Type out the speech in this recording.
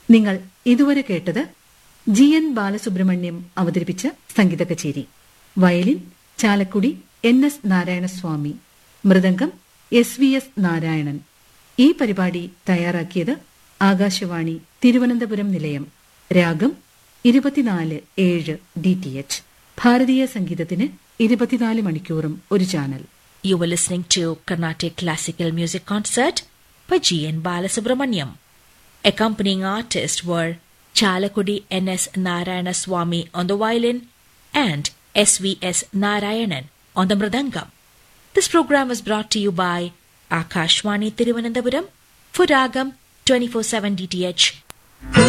നിങ്ങൾ ഇതുവരെ കേട്ടത് ജി എൻ ബാലസുബ്രഹ്മണ്യം അവതരിപ്പിച്ച സംഗീത കച്ചേരി violin Chalakudy N S Narayanaswamy mridangam S V S Narayanan ഈ പരിപാടി തയ്യാറാക്കിയത് ആകാശവാണി തിരുവനന്തപുരം നിലയം രാഗം ഇരുപത്തിനാല് ഏഴ് ഡി ടി എച്ച് ഭാരതീയ സംഗീതത്തിന് ഇരുപത്തിനാല് മണിക്കൂറും ഒരു channel You were listening to Carnatic Classical Music Concert by G.N. Balasubramaniam. Accompanying artists were Chalakudi N.S. Narayana Swami on the violin and S.V.S. Narayanan on the mridangam. This program was brought to you by Akashwani Tiruvananthapuram for Ragam 24-7 DTH